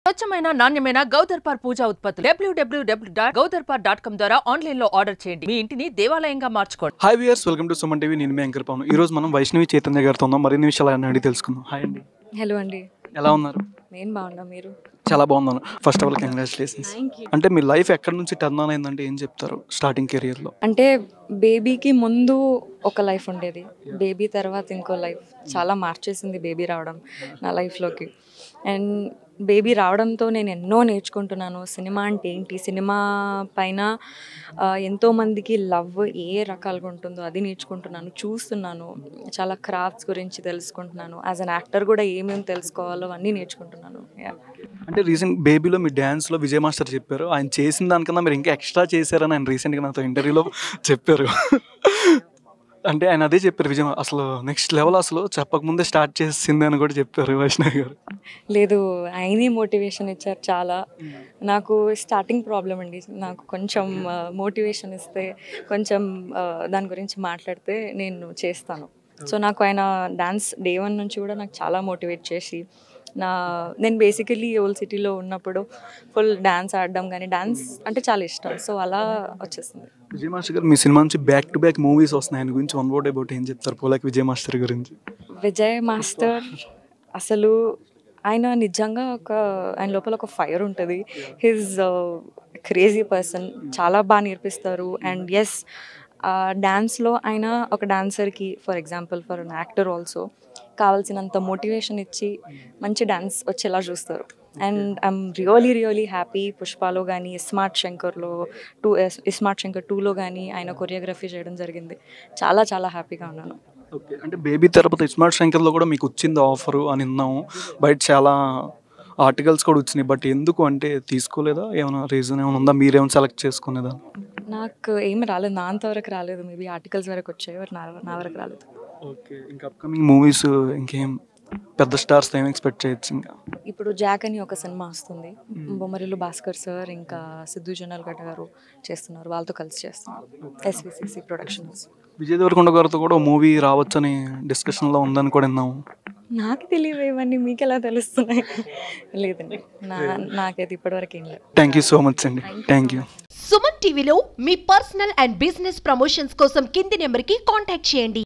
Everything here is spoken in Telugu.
స్వచ్ఛమైన నాణ్యమైన గౌదర్పార్ పూజా ఉత్పత్తులు డబ్ల్యూడబ్ల్యూడబ్ల్యూ డాట్ గౌదర్పార్ డాట్ కామ్ ద్వారా ఆన్లైన్ లో ఆర్డర్ చేయండి మీ ఇంటిని దేవాలయంగా మార్చుకోండి hi viewers welcome to Suman TV నేను మీ యాంకర్ పవన్ ఈ రోజు మనం వైష్ణవి చైతన్య గారితో ఉన్నాం మరిన్ని విషయాలు ఆయన అడిగి తెలుసుకుందాం హాయ్ అండి హలో అండి ఎలా ఉన్నారు నేను బాగున్నా మీరు చాలా బాగున్నాను first of all congratulations thank you అంటే మీ లైఫ్ ఎక్కడి నుంచి టర్న్ ఆన్ అయిందంటే ఏం చెప్తారు స్టార్టింగ్ కెరియర్లో అంటే బేబీకి ముందు ఒక లైఫ్ ఉండేది బేబీ తర్వాత ఇంకో లైఫ్ చాలా మార్చేసింది బేబీ రావడం నా లైఫ్లోకి అండ్ బేబీ రావడంతో నేను ఎన్నో నేర్చుకుంటున్నాను సినిమా అంటే ఏంటి సినిమా పైన ఆ, ఎంతోమందికి లవ్ ఏ రకాలుగా ఉంటుందో అది నేర్చుకుంటున్నాను చూస్తున్నాను చాలా క్రాఫ్ట్స్ గురించి తెలుసుకుంటున్నాను యాజ్ అన్ యాక్టర్ కూడా ఏమేమి తెలుసుకోవాలో అన్నీ నేర్చుకుంటున్నాను Yeah. అంటే రీసెంట్ బేబీలో మీ డ్యాన్స్లో విజయ్ మాస్టర్ చెప్పారు ఆయన చేసిన దానికన్నా మీరు ఇంకా ఎక్స్ట్రా చేశారని ఆయన రీసెంట్గా నాతో ఇంటర్వ్యూలో చెప్పారు అంటే ఆయన అదే చెప్పారు విజయ్ మా- అసలు నెక్స్ట్ లెవెల్ అసలు చెప్పకముందే స్టార్ట్ చేసింది అని కూడా చెప్పారు వైష్ణవి గారు లేదు ఆయనే మోటివేషన్ ఇచ్చారు చాలా నాకు స్టార్టింగ్ ప్రాబ్లం అండి నాకు కొంచెం మోటివేషన్ ఇస్తే కొంచెం ఆ, దాని గురించి మాట్లాడితే నేను చేస్తాను సో నాకు ఆయన డాన్స్ డే వన్ నుంచి కూడా నాకు చాలా మోటివేట్ చేసి నా నేను బేసికలీ ఓల్డ్ సిటీలో ఉన్నప్పుడు ఫుల్ డాన్స్ ఆడడం కానీ డాన్స్ అంటే చాలా ఇష్టం సో అలా వచ్చేసింది విజయ్ మాస్టర్ గారు మీ సినిమా నుంచి బ్యాక్ టు బ్యాక్ మూవీస్ వస్తున్నాయి ఆయన గురించి వన్ వర్డ్ అబౌట్ ఏం చెప్తారు పోలాక్ విజయ్ మాస్టర్ గురించి విజయ్ మాస్టర్ అసలు ఆయన నిజంగా ఒక ఆయన లోపల ఒక ఫైర్ ఉంటుంది హిజ్ క్రేజీ పర్సన్ చాలా బాగా నేర్పిస్తారు అండ్ ఎస్ డ్యాన్స్లో ఆయన ఒక డాన్సర్కి for example for an actor also కావాల్సినంత మోటివేషన్ ఇచ్చి మంచి డ్యాన్స్ వచ్చేలా చూస్తారు and I'm really really happy పుష్పాలో కానీ స్మార్ట్ శంకర్లో టూ స్మార్ట్ శంకర్ టూలో కానీ ఆయన కొరియోగ్రఫీ చేయడం జరిగింది చాలా చాలా హ్యాపీగా ఉన్నాను ఓకే అంటే బేబీ తర్వాత స్మార్ట్ శంకర్లో కూడా మీకు వచ్చింది ఆఫర్ అని విన్నాము బయట చాలా ఆర్టికల్స్ కూడా వచ్చినాయి బట్ ఎందుకు అంటే తీసుకోలేదా ఏమైనా రీజన్ ఏమైనా ఉందా మీరేమైనా సెలెక్ట్ చేసుకునేదా నాకు ఏమి రాలేదు నా అంతవరకు రాలేదు మేబీ ఆర్టికల్స్ వరకు వచ్చాయి బట్ నా నా వరకు రాలేదు ఓకే ఇంకా అప్కమింగ్ మూవీస్ ఇంకేం పెద్ద స్టార్స్ ఏం ఎక్స్పెక్ట్ చేయొచ్చు ఇంకా ఇప్పుడు జాక్ అని ఒక సినిమా వస్తుంది బొమ్మరిల్లు భాస్కర్ సార్ ఇంకా సిద్ధు జనాల్గడ్డ గారు చేస్తున్నారు వాళ్ళతో కలిసి చేస్తున్నారు ఎస్విసిసి ప్రొడక్షన్స్ విజయ్ దేవరకొండ గారితో కూడా మూవీ రావచ్చని డిస్కషన్లో ఉందని కూడా విన్నాము నాకు తెలియవు ఇవన్నీ మీకు ఎలా తెలుస్తున్నాయి లేదండి నా నాకైతే ఇప్పటివరకు ఏం లేదు థ్యాంక్ యూ సో మచ్ అండి థ్యాంక్ యూ సుమన్ టీవీలో మీ పర్సనల్ అండ్ బిజినెస్ ప్రమోషన్స్ కోసం కింది నెంబర్కి కాంటాక్ట్ చేయండి